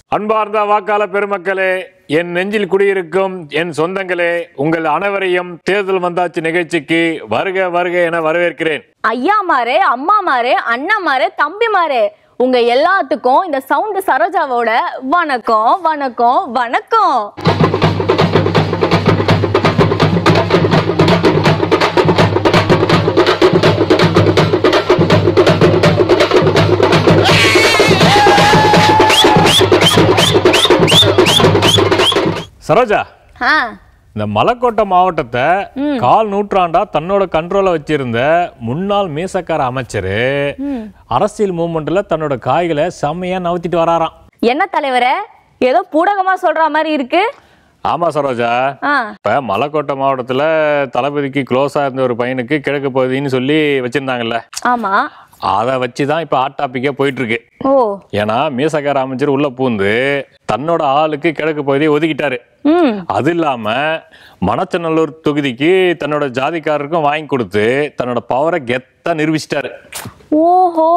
அன்பார்ந்த வாக்காள பெருமக்களே என் நெஞ்சில் குடியிருக்கும் என் சொந்தங்களே உங்கள் அனைவரையும் தேர்தல் வந்தாச்சு நிகழ்ச்சிக்கு வருக வருக என வரவேற்கிறேன் ஐயா மாரே அம்மா மாரே அண்ணா மாரே தம்பி மாரே உங்க எல்லாத்துக்கும் இந்த சவுண்ட் சரோஜாவோட வணக்கம் வணக்கம் வணக்கம் சரோஜா ஆ இந்த மலக்கோட்டை மாவட்டத்தை கால் நூற்றாண்டா தன்னோட கண்ட்ரோல வச்சிருந்த முன்னாள் மீசக்கார அமைச்சர் அரசியல் மூமெண்ட்ல தன்னோட காய்களை செம்மையா நவுத்திட்டு வராராம் என்ன தலைவரே ஏதோ பூடகமா சொல்ற மாதிரி இருக்கு ஆமா சரோஜா ஆ இப்ப மலக்கோட்டை மாவட்டத்துல தளபதிக்கு க்ளோஸா இருந்த ஒரு பையனுக்கு கிழக்கு பகுதின்னு சொல்லி வச்சிருந்தாங்கல்ல ஆமா அதை வச்சுதான் இப்ப ஹாட் டாபிக்கே போயிட்டு இருக்கு ஓ ஏன்னா மீசக்கார அமைச்சர் உள்ள பூந்து தன்னோட ஆளுக்கு கிழக்கு பகுதியை ஒதுக்கிட்டாரு ம் அது இல்லாம மணச்சநல்லூர் தொகுதிக்கு தன்னோட ஜாதிக்காரருக்கும் வாங்கி கொடுத்து தன்னோட பவரை கெத்தா நிரூபிச்சிட்டாரு ஓஹோ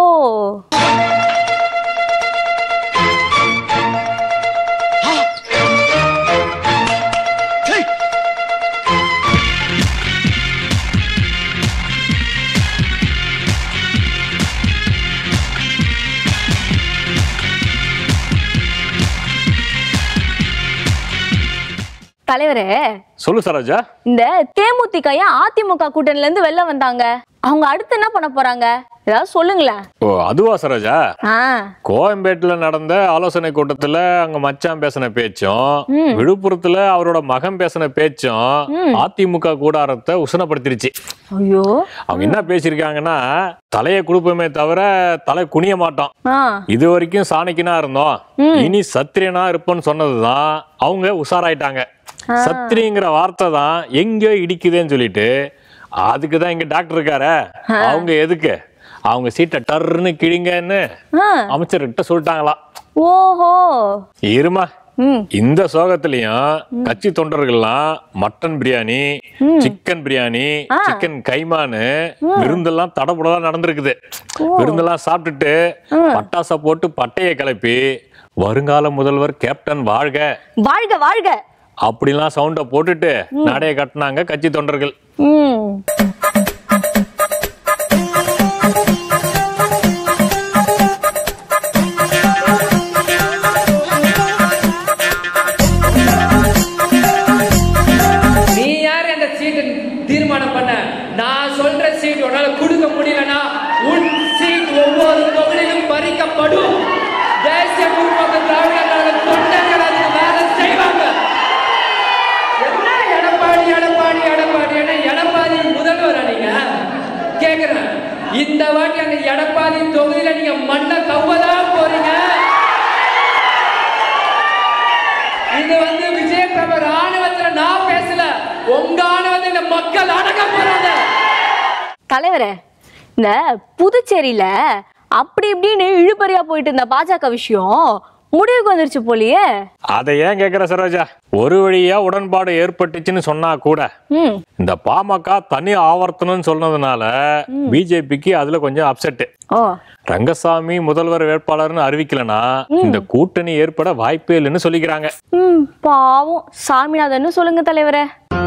தலைவரே சொல்லு சரோஜா இந்த தேமுதிக ஏன் அதிமுக கூட்டணில இருந்து வெளில வந்தாங்க அவங்க அடுத்து என்ன பண்ண போறாங்க ஏதாவது சொல்லுங்களேன் ஓ அதுவா சரோஜா ஆ கோயம்பேட்டுல நடந்த ஆலோசனை கூட்டத்துல அங்க மச்சான் பேசின பேச்சும் விழுப்புரத்துல அவரோட மகன் பேசின பேச்சும் அதிமுக கூடாரத்தை உஷ்ணப்படுத்திருச்சு ஐயோ அவங்க என்ன பேசியிருக்காங்கன்னா தலையை கொடுப்போமே தவிர தலை குனிய மாட்டோம் ஆ இது வரைக்கும் சாணிக்கனா இருந்தோம் இனி சத்திரியனா இருப்போம்னு சொன்னதுதான் அவங்க உஷாராயிட்டாங்க சத்திரிங்கிற வார்த்தை தான் எங்கேயோ இடிக்குதேன்னு சொல்லிட்டு அதுக்கு தான் இங்க டாக்டர் இருக்காரே அவங்க எதுக்கு அவங்க சீட்டை டர்னு கிழிங்கன்னு ஆ அமைச்சர்கிட்ட சொல்லிட்டாங்களாம் ஓஹோ இருமா ம் இந்த சோகத்திலையும் கட்சி தொண்டர்கள்லாம் mutton biryani chicken biryani chicken கைமானு விருந்தெல்லாம் தடபுடலாம் நடந்திருக்குது விருந்தெல்லாம் சாப்பிட்டுட்டு பட்டாசை போட்டு பட்டையை கிளப்பி வருங்கால முதல்வர் கேப்டன் வாழ்க வாழ்க வாழ்க அப்படிலாம் சவுண்ட போட்டுட்டு நடைய கட்டினாங்க கட்சி தொண்டர்கள் ம் நீ யார் அந்த சீட்டு தீர்மானம் பண்ண நான் சொல்ற சீட் உன்னால கொடுக்க முடியலனா உன் சீட் ஒவ்வொரு தொகுதியிலும் பறிக்கப்படும் தேசிய முற்போக்கு திராவிட கழக தொண்டர்கள் அதுக்கு வேலை செய்வாங்க என்ன எடப்பாடி எடப்பாடி எடப்பாடி என்ன எடப்பாடி முதல்வரா நீங்க கேக்குறேன் இந்த வாட்டி அந்த எடப்பாடி தொகுதியில நீங்க மண்ணை கவ்வதான் போறீங்க இது வந்து விஜய பிரபர் ஆணவத்துல நான் பேசல உங்க ஆணவத்தை இந்த மக்கள் அடக்க போறாங்க தலைவரே இந்த புதுச்சேரியில அப்படி இப்படின்னு இழுபறியா போயிட்டு இருந்த பாஜக விஷயம் முடிவுக்கு வந்துருச்சு போலியே அதை ஏன் கேக்குற சரோஜா ஒரு வழியா உடன்பாடு ஏற்பட்டுச்சுன்னு சொன்னா கூட ம் இந்த பாமக தனி ஆவர்த்தனம்னு சொன்னதுனால பிஜேபிக்கு அதுல கொஞ்சம் அப்செட் ஓ ரங்கசாமி முதல்வர் வேட்பாளர்னு அறிவிக்கலனா இந்த கூட்டணி ஏற்பட வாய்ப்பே இல்லைன்னு சொல்லிக்கிறாங்க ம் பாவம் சாமிநாதன்னு சொல்லுங்க தலைவரே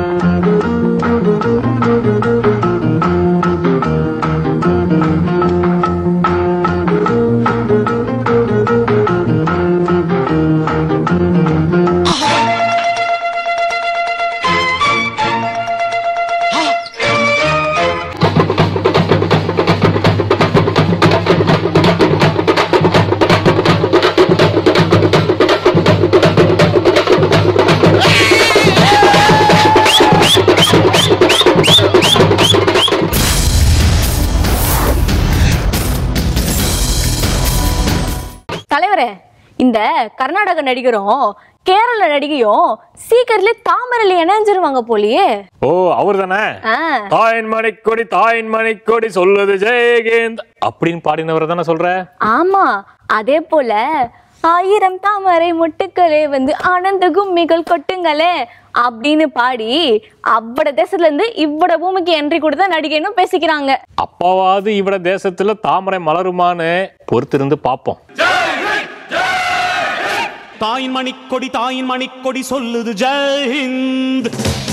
தலைவரே இந்த கர்நாடக நடிகரும் கேரள நடிகையும் சீக்கிரத்திலே தாமரையில இணைஞ்சிருவாங்க போலியே ஓ அவர் தானே ஆ தாயின் மணிக்கொடி தாயின் மணிக்கொடி சொல்லுது ஜெயகேந்த் அப்படின்னு பாடினவர் தானே சொல்ற ஆமா அதே போல ஆயிரம் தாமரை மொட்டுக்களே வந்து ஆனந்த கும்மிகள் கொட்டுங்களே அப்படின்னு பாடி அவ்வட தேசத்துல இருந்து இவ்வட பூமிக்கு என்ட்ரி கொடுத்த நடிகைன்னு பேசிக்கிறாங்க அப்பாவாவது இவட தேசத்துல தாமரை மலருமான்னு பொறுத்திருந்து பார்ப்போம் தாயின் மணிக்கொடி தாயின் மணிக்கொடி சொல்லுது ஜெயஹிந்த்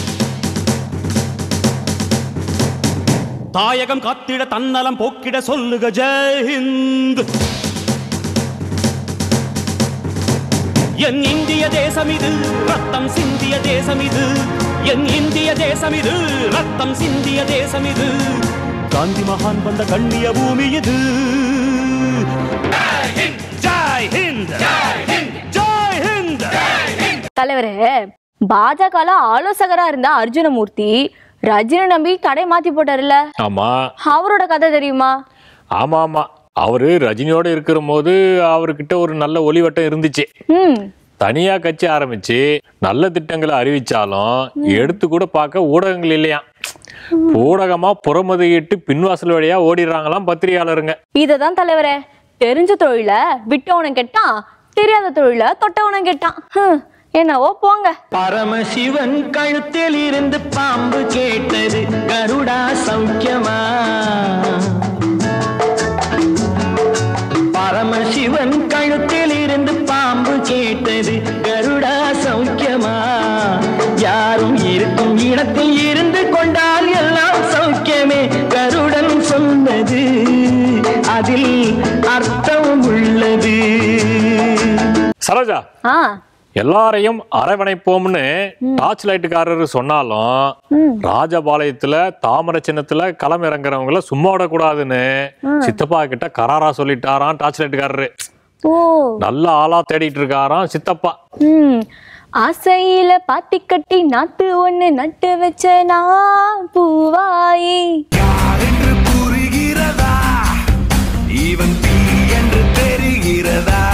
தாயகம் காத்திட தன்னலம் போக்கிட சொல்லுக ஜெயஹிந்த் என் இந்திய தேசம் இது ரத்தம் சிந்திய தேசம் இது என் இந்திய தேசம் இது ரத்தம் சிந்திய தேசம் இது காந்தி மகான் வந்த கண்ணிய பூமி இது ஜெய் ஹிந்த் ஜெய் ஹிந்த் ஜெய் ஹிந்த் தலைவரே பாஜகல ஆலோசகரா இருந்த அர்ஜுனமூர்த்தி ரஜினி நம்பி கடை மாத்தி போட்டாருல்ல ஆமா அவரோட கதை தெரியுமா ஆமா ஆமா அவரு ரஜினியோட இருக்கிற போது அவர்கிட்ட ஒரு நல்ல ஒளிவட்டம் இருந்துச்சு ம் தனியா கட்சி ஆரம்பிச்சு நல்ல திட்டங்களை அறிவிச்சாலும் எடுத்து கூட பார்க்க ஊடகங்கள் இல்லையா ஊடகமா புறமுதுகிட்டு பின்வாசல் வழியா ஓடிடுறாங்களாம் பத்திரிகையாளருங்க இததான் தலைவரே தெரிஞ்ச தொழில விட்டவனும் கெட்டான் தெரியாத தொழில தொட்டவனும் கெட்டான் ஹம், என்னவோ போங்க பரமசிவன் கழுத்தில் இருந்து பாம்பு கேட்டது கருடா சௌக்கியமா பரமசிவன் கழுத்தில் இருந்து பாம்பு கேட்டது கருடா சௌக்கியமா யாரும் இருக்கும் இடத்தில் இருந்து கொண்டால் எல்லாம் சௌக்கியமே கருடன் சொன்னது அதில் அர்த்தம் உள்ளது சரோஜா ஆ எல்லாரையும் அரவணைப்போம்னு டார்ச் லைட்டுக்காரர் சொன்னாலும் ராஜபாளையத்துல தாமரை சின்னத்துல களம் இறங்குறவங்கள சும்மா விடக்கூடாதுன்னு சித்தப்பா கிட்ட கராரா சொல்லிட்டாராம் டார்ச் லைட்டுக்காரரு ஓ நல்ல ஆளா தேடிட்டு இருக்காராம் சித்தப்பா ம் ஆசையில பாத்தி கட்டி நாத்து ஒண்ணு நட்டு வச்ச நான் பூவாயி என்று புரிகிறதா இவன் தீ என்று தெரிகிறதா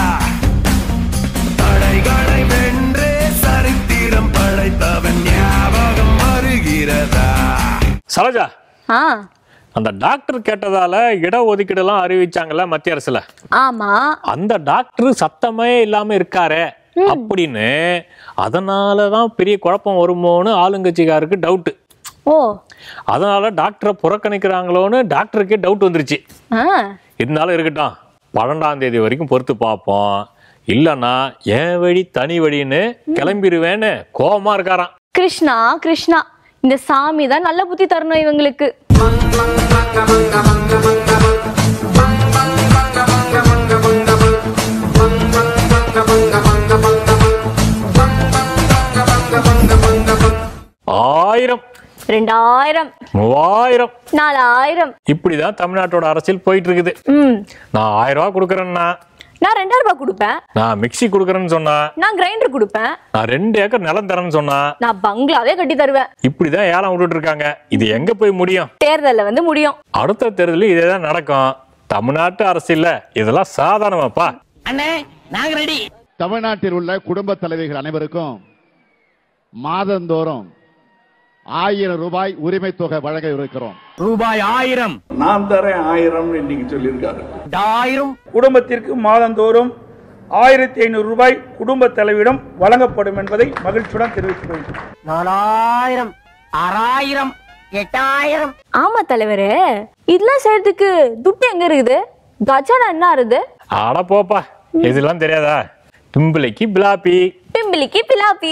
தடைகளை வென்றே சரித்திரம் படைத்தவன் ஞாபகம் வருகிறதா சரோஜா ஆ அந்த டாக்டர் கேட்டதால இட ஒதுக்கீடெல்லாம் அறிவிச்சாங்கல்ல மத்திய அரசுல ஆமா அந்த டாக்டர் சத்தமே இல்லாம இருக்காரே அப்படின்னு அதனாலதான் பெரிய குழப்பம் வருமோன்னு ஆளுங்கட்சிக்காருக்கு டவுட் ஓ அதனால டாக்டரை புறக்கணிக்கிறாங்களோன்னு டாக்டருக்கே டவுட் வந்துருச்சு ஆ இருந்தாலும் இருக்கட்டும் பன்னெண்டாம் தேதி வரைக்கும் பொறுத்து பார்ப்போம் இல்லைன்னா என் வழி தனி வழின்னு கிளம்பிடுவேன்னு கோவமா இருக்காராம் கிருஷ்ணா கிருஷ்ணா இந்த சாமி தான் நல்ல புத்தி தரணும் இவங்களுக்கு ஆயிரம் ரெண்டாயிரம் மூவாயிரம் நாலாயிரம் இப்படிதான் தமிழ்நாட்டோட அரசியல் போயிட்டு இருக்குது ம் நான் ஆயிரம் ரூபாய் கொடுக்குறேன்னா நான் ரெண்டாயிரம் ரூபாய் கொடுப்பேன் நான் மிக்ஸி கொடுக்குறேன்னு சொன்னா நான் கிரைண்டர் கொடுப்பேன் நான் ரெண்டு ஏக்கர் நிலம் தரேன்னு சொன்னா நான் பங்களாவே கட்டி தருவேன் இப்படிதான் ஏலம் விட்டுட்டு இருக்காங்க இது எங்க போய் முடியும் தேர்தல்ல வந்து முடியும் அடுத்த தேர்தலில் இதே தான் நடக்கும் தமிழ்நாட்டு அரசியல்ல இதெல்லாம் சாதாரணமாப்பா அண்ணே நாங்க ரெடி தமிழ்நாட்டில் உள்ள குடும்ப தலைவிகள் அனைவருக்கும் மாதந்தோறும் ஆயிரம் ரூபாய் உரிமை தொகை வழங்க இருக்கிறோம் ரூபாய் ஆயிரம் நான் தரேன் ஆயிரம் இன்னைக்கு சொல்லியிருக்காரு ஆயிரம் குடும்பத்திற்கு மாதந்தோறும் ஆயிரத்தி ஐநூறு ரூபாய் குடும்ப தலைவியிடம் வழங்கப்படும் என்பதை மகிழ்ச்சியுடன் தெரிவித்துக் கொள்கிறேன் நாலாயிரம் ஆறாயிரம் எட்டாயிரம் ஆமா தலைவரே இதெல்லாம் செய்யறதுக்கு துட்டு எங்க இருக்குது கஜானா என்ன இருக்குது அட போப்பா இதெல்லாம் தெரியாதா பிம்பிளைக்கு பிலாப்பி பிம்பிலிக்கு பிலாப்பி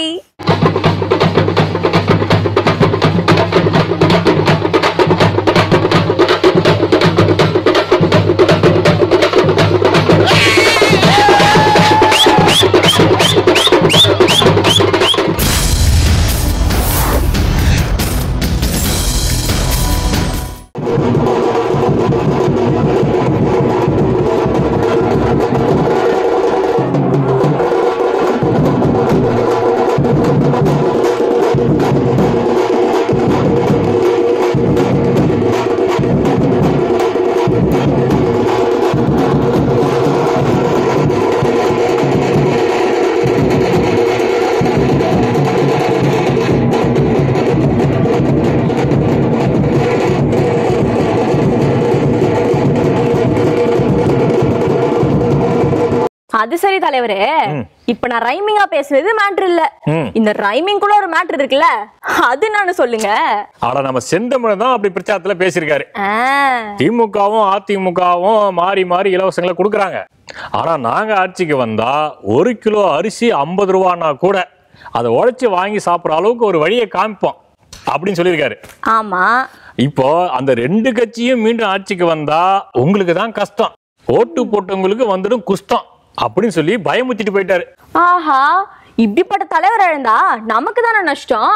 அது சரி தலைவரே இப்ப நான் ரைமிங்கா பேசுனது மேட்ரு இல்ல ம். இந்த ரைமிங் கூட ஒரு மேட்ரு இருக்குல்ல அது நானு சொல்லுங்க ஆனா நம்ம செந்தமிழன் தான் அப்படி பிரச்சாரத்துல பேசியிருக்காரு ஆ, திமுகவும் அதிமுகவும் மாறி மாறி இலவசங்களை கொடுக்குறாங்க ஆனா நாங்க ஆட்சிக்கு வந்தா ஒரு கிலோ அரிசி ஐம்பது ரூபான்னா கூட அதை உழைச்சி வாங்கி சாப்பிட்ற அளவுக்கு ஒரு வழியை காமிப்போம் அப்படின்னு சொல்லியிருக்காரு ஆமா இப்போ அந்த ரெண்டு கட்சியும் மீண்டும் ஆட்சிக்கு வந்தா உங்களுக்கு தான் கஷ்டம் ஓட்டு போட்டவங்களுக்கு வந்துடும் குஷ்டம் அப்படின்னு சொல்லி பயமுத்திட்டு போயிட்டாரு ஆஹா இப்படிப்பட்ட தலைவர் இழந்தா நமக்கு தானே நஷ்டம்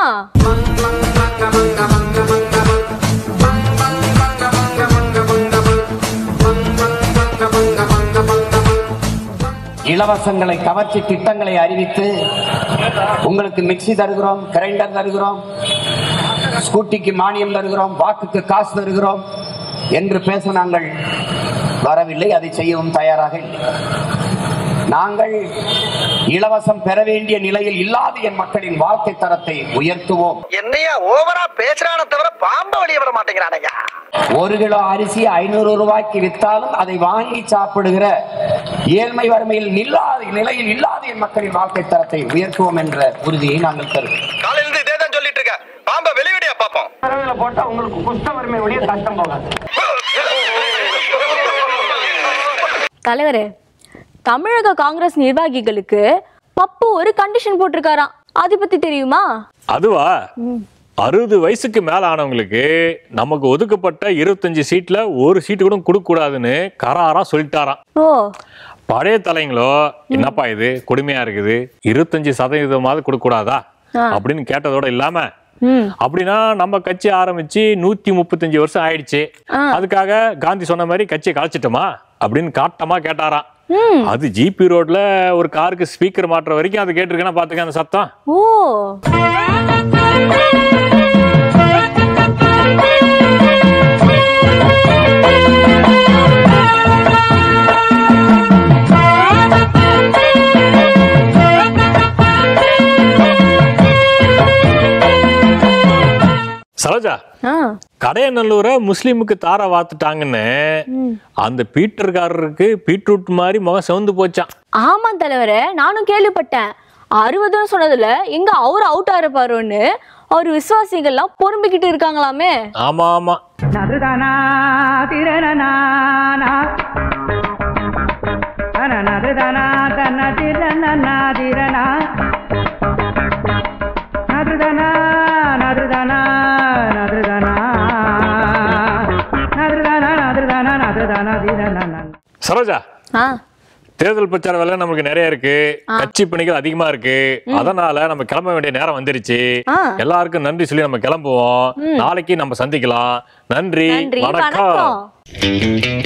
இலவசங்களை கவர்ச்சி திட்டங்களை அறிவித்து உங்களுக்கு மிக்ஸி தருகிறோம் கிரைண்டர் தருகிறோம் ஸ்கூட்டிக்கு மானியம் தருகிறோம் வாக்குக்கு காசு தருகிறோம் என்று பேச நாங்கள் வரவில்லை அதை செய்யவும் தயாராக இல்லை நாங்கள் இலவசம் பெற வேண்டிய நிலையில் இல்லாத என் மக்களின் வாழ்க்கை தரத்தை உயர்த்துவோம் என்னையா ஓவரா பேசுறான தவிர பாம்ப வெளிய விட மாட்டேங்கிறானையா ஒரு கிலோ அரிசி ஐநூறு ரூபாய்க்கு வித்தாலும் அதை வாங்கி சாப்பிடுகிற ஏழ்மை வறுமையில் இல்லாத நிலையில் இல்லாத என் மக்களின் வாழ்க்கை தரத்தை உயர்த்துவோம் என்ற உறுதியை நாங்கள் தருவோம் காலையில இருந்து இதே தான் சொல்லிட்டு இருக்க பாம்ப வெளிவிடியா பாப்போம் பறவைகளை போட்டா உங்களுக்கு குஷ்ட வறுமை வழியே கஷ்டம் போகாது தலைவரே தமிழக காங்கிரஸ் நிர்வாகிகளுக்கு பப்பு ஒரு கண்டிஷன் போட்டிருக்காராம் அது பத்தி தெரியுமா அதுவா அறுபது வயசுக்கு மேல ஆனவங்களுக்கு நமக்கு ஒதுக்கப்பட்ட இருபத்தஞ்சு சீட்ல ஒரு சீட்டு கூட கொடுக்க கூடாதுன்னு கராரா சொல்லிட்டாராம் ஓ பழைய தலைங்களோ என்னப்பா இது கொடுமையா இருக்குது இருபத்தஞ்சு சதவீதமாவது கொடுக்க கூடாதா ஆ. அப்படின்னு கேட்டதோட இல்லாம ம் அப்படின்னா நம்ம கட்சி ஆரம்பிச்சு நூத்தி முப்பத்தஞ்சு வருஷம் ஆயிடுச்சு ஆ. அதுக்காக காந்தி சொன்ன மாதிரி கட்சியை கலைச்சிட்டோமா அப்படின்னு காட்டமா கேட்டாராம் ம் அது ஜிபி ரோட்ல ஒரு காருக்கு ஸ்பீக்கர் மாட்டுற வரைக்கும் அது கேட்டிருக்கேன்னா பாத்துக்க அந்த சத்தம் ஓ சரோஜா ஆ கடையநல்லூரை முஸ்லீமுக்கு தார வாத்துட்டாங்கன்னு அந்த பீட்டர்காரருக்கு பீட்ரூட் மாதிரி முகம் செவந்து போச்சான் ஆமா தலைவரே நானும் கேள்விப்பட்டேன் அறுபதுன்னு சொன்னதுல எங்க அவர் அவுட் ஆயிருப்பாரோன்னு அவர் விசுவாசிகள்லாம் பொறும்பிக்கிட்டு இருக்காங்களாமே ஆமா ஆமா நதுதானா திரணனானா நதுதானா தன திரணனா திரணா நதுதானா நதுதானா நதுதானா நதுதானா நதுதானா நதுதானா திரணனா சரோஜா ஆ தேர்தல் பிரச்சார வேலை நமக்கு நிறைய இருக்கு கட்சி பணிகள் அதிகமா இருக்கு அதனால நம்ம கிளம்ப வேண்டிய நேரம் வந்துருச்சு ஆ. எல்லாருக்கும் நன்றி சொல்லி நம்ம கிளம்புவோம் நாளைக்கு நம்ம சந்திக்கலாம் நன்றி நன்றி வணக்கம் வணக்கம்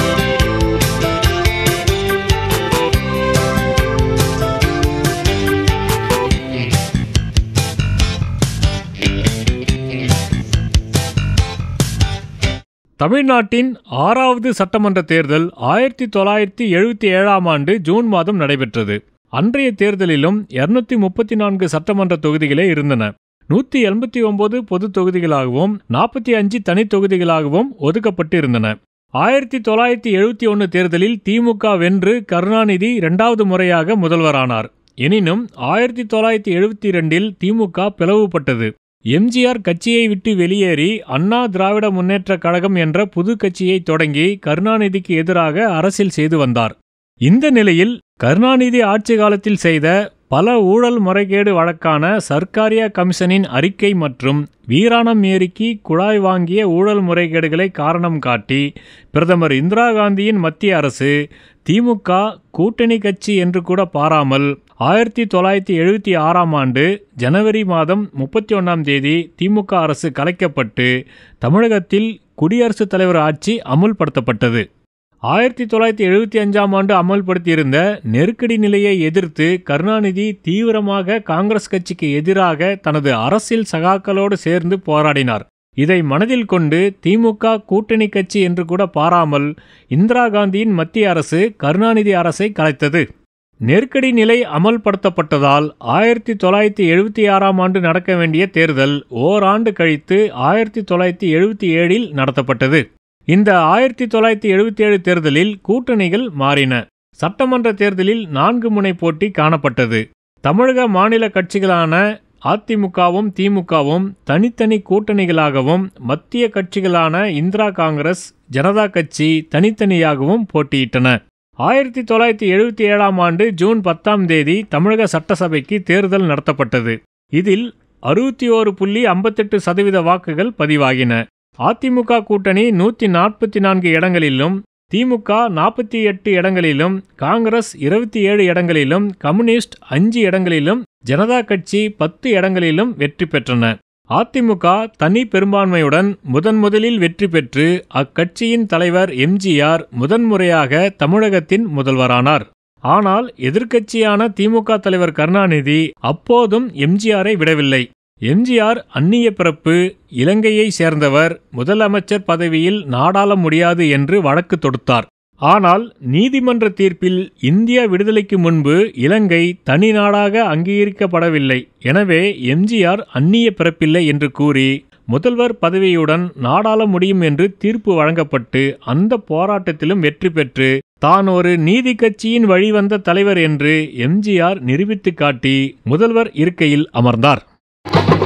தமிழ்நாட்டின் ஆறாவது சட்டமன்ற தேர்தல் ஆயிரத்தி தொள்ளாயிரத்தி எழுபத்தி ஏழாம் ஆண்டு ஜூன் மாதம் நடைபெற்றது அன்றைய தேர்தலிலும் இருநூத்தி முப்பத்தி நான்கு சட்டமன்ற தொகுதிகளே இருந்தன நூத்தி எண்பத்தி ஒன்பது பொது தொகுதிகளாகவும் நாற்பத்தி அஞ்சு தனி தொகுதிகளாகவும் ஒதுக்கப்பட்டு இருந்தன ஆயிரத்தி தொள்ளாயிரத்தி எழுபத்தி ஒன்று தேர்தலில் திமுக வென்று கருணாநிதி இரண்டாவது முறையாக முதல்வரானார் எனினும் ஆயிரத்தி தொள்ளாயிரத்தி எழுபத்தி இரண்டில் திமுக பிளவுபட்டது எம்ஜிஆர் கட்சியை விட்டு வெளியேறி அண்ணா திராவிட முன்னேற்றக் கழகம் என்ற புது கட்சியை தொடங்கி கருணாநிதிக்கு எதிராக அரசியல் செய்து வந்தார் இந்த நிலையில் கருணாநிதி ஆட்சி காலத்தில் செய்த பல ஊழல் முறைகேடு வழக்கான சர்க்காரியா கமிஷனின் அறிக்கை மற்றும் வீராணம் ஏரிக்கு குழாய் வாங்கிய ஊழல் முறைகேடுகளை காரணம் காட்டி பிரதமர் இந்திரா காந்தியின் மத்திய அரசு திமுக கூட்டணி கட்சி என்று கூட பாராமல் ஆயிரத்தி தொள்ளாயிரத்தி எழுபத்தி ஆறாம் ஆண்டு ஜனவரி மாதம் முப்பத்தி ஒன்றாம் தேதி திமுக அரசு கலைக்கப்பட்டு தமிழகத்தில் குடியரசுத் தலைவர் ஆட்சி அமுல்படுத்தப்பட்டது ஆயிரத்தி தொள்ளாயிரத்தி எழுபத்தி அஞ்சாம் ஆண்டு அமல்படுத்தியிருந்த நெருக்கடி நிலையை எதிர்த்து கருணாநிதி தீவிரமாக காங்கிரஸ் கட்சிக்கு எதிராக தனது அரசியல் சகாக்களோடு சேர்ந்து போராடினார் இதை மனதில் கொண்டு திமுக கூட்டணி கட்சி என்று கூட பாராமல் இந்திரா காந்தியின் மத்திய அரசு கருணாநிதி அரசை கலைத்தது நெருக்கடி நிலை அமல்படுத்தப்பட்டதால் ஆயிரத்தி தொள்ளாயிரத்தி எழுபத்தி ஆறாம் ஆண்டு நடக்க வேண்டிய தேர்தல் ஓராண்டு கழித்து ஆயிரத்தி தொள்ளாயிரத்தி எழுபத்தி ஏழில் நடத்தப்பட்டது இந்த ஆயிரத்தி தொள்ளாயிரத்தி எழுபத்தி ஏழு தேர்தலில் கூட்டணிகள் மாறின சட்டமன்ற தேர்தலில் நான்கு முனை போட்டி காணப்பட்டது தமிழக மாநில கட்சிகளான அதிமுகவும் திமுகவும் தனித்தனி கூட்டணிகளாகவும் மத்திய கட்சிகளான இந்திரா காங்கிரஸ் ஜனதா கட்சி தனித்தனியாகவும் போட்டியிட்டன ஆயிரத்தி தொள்ளாயிரத்தி எழுபத்தி ஏழாம் ஆண்டு ஜூன் பத்தாம் தேதி தமிழக சட்டசபைக்கு தேர்தல் நடத்தப்பட்டது இதில் அறுபத்தி ஓரு புள்ளி ஐம்பத்தெட்டு சதவீத வாக்குகள் பதிவாகின அதிமுக கூட்டணி நூற்றி நாற்பத்தி நான்கு இடங்களிலும் திமுக நாற்பத்தி எட்டு இடங்களிலும் காங்கிரஸ் இருபத்தி ஏழு இடங்களிலும் கம்யூனிஸ்ட் அஞ்சு இடங்களிலும் ஜனதா கட்சி பத்து இடங்களிலும் வெற்றி பெற்றன அதிமுக தனி பெரும்பான்மையுடன் முதன் முதலில் வெற்றி பெற்று அக்கட்சியின் தலைவர் எம்ஜிஆர் முதன்முறையாக தமிழகத்தின் முதல்வரானார் ஆனால் எதிர்க்கட்சியான திமுக தலைவர் கருணாநிதி அப்போதும் எம்ஜிஆரை விடவில்லை எம்ஜிஆர் அந்நிய பிறப்பு இலங்கையை சேர்ந்தவர் முதலமைச்சர் பதவியில் நாடாள முடியாது என்று வழக்கு தொடுத்தார் ஆனால் நீதிமன்ற தீர்ப்பில் இந்தியா விடுதலைக்கு முன்பு இலங்கை தனி நாடாக அங்கீகரிக்கப்படவில்லை எனவே எம்ஜிஆர் அந்நிய பிறப்பில்லை என்று கூறி முதல்வர் பதவியுடன் நாடாள முடியும் என்று தீர்ப்பு வழங்கப்பட்டு அந்த போராட்டத்திலும் வெற்றி பெற்று தான் ஒரு நீதி கட்சியின் வழிவந்த தலைவர் என்று எம்ஜிஆர் நிரூபித்துக் காட்டி முதல்வர் இருக்கையில் அமர்ந்தார்